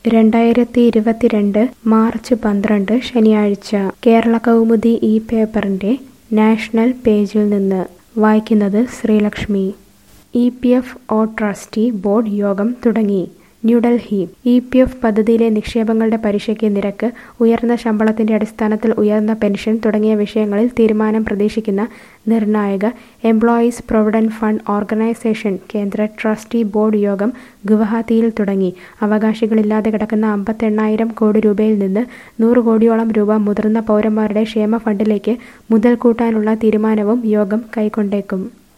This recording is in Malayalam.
രണ്ടായിരത്തി ഇരുപത്തിരണ്ട് മാർച്ച് പന്ത്രണ്ട് ശനിയാഴ്ച കേരള കൗമുദി ഈ പേപ്പറിൻ്റെ നാഷണൽ പേജിൽ നിന്ന് വായിക്കുന്നത് Sreelakshmi E P F O trustee board യോഗം തുടങ്ങി ന്യൂഡൽഹി ഇ പി എഫ് പദ്ധതിയിലെ നിക്ഷേപങ്ങളുടെ പലിശയ്ക്ക് നിരക്ക് ഉയർന്ന ശമ്പളത്തിന്റെ അടിസ്ഥാനത്തിൽ ഉയർന്ന പെൻഷൻ തുടങ്ങിയ വിഷയങ്ങളിൽ തീരുമാനം പ്രതീക്ഷിക്കുന്ന നിർണായക എംപ്ലോയീസ് പ്രൊവിഡന്റ് ഫണ്ട് ഓർഗനൈസേഷൻ കേന്ദ്ര ട്രസ്റ്റി ബോർഡ് യോഗം ഗുവഹാത്തിയിൽ തുടങ്ങി അവകാശികളില്ലാതെ കിടക്കുന്ന അമ്പത്തെണ്ണായിരം കോടി രൂപയിൽ നിന്ന് നൂറ് കോടിയോളം രൂപ മുതിർന്ന പൗരന്മാരുടെ ക്ഷേമ ഫണ്ടിലേക്ക് മുതൽ കൂട്ടാനുള്ള തീരുമാനവും യോഗം കൈക്കൊണ്ടേക്കും